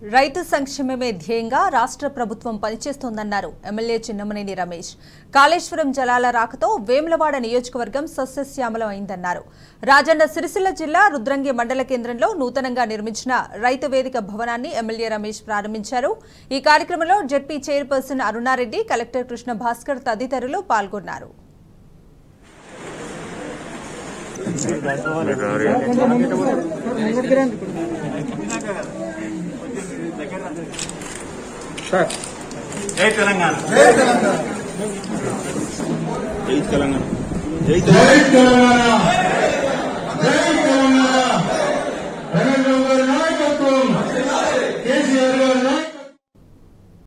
రైతు సంక్షేమమే ధ్యేయంగా రాష్ట్ర ప్రభుత్వం పనిచేస్తోందన్నారు ఎమ్మెల్యే చిన్నమనేని రమేష్ కాళేశ్వరం జలాల రాకతో వేములవాడ నియోజకవర్గం సస్యశ్యామలం అయిందన్నారు రాజన్న సిరిసిల్ల జిల్లా రుద్రంగి మండల కేంద్రంలో నూతనంగా నిర్మించిన రైతు వేదిక భవనాన్ని ఎమ్మెల్యే రమేష్ ప్రారంభించారు ఈ కార్యక్రమంలో ZP chairperson Aruna Reddy collector Krishna Bhaskar తదితరులు పాల్గొన్నారు జై తెలంగాణ జై తెలంగాణ జై జై తెలంగాణ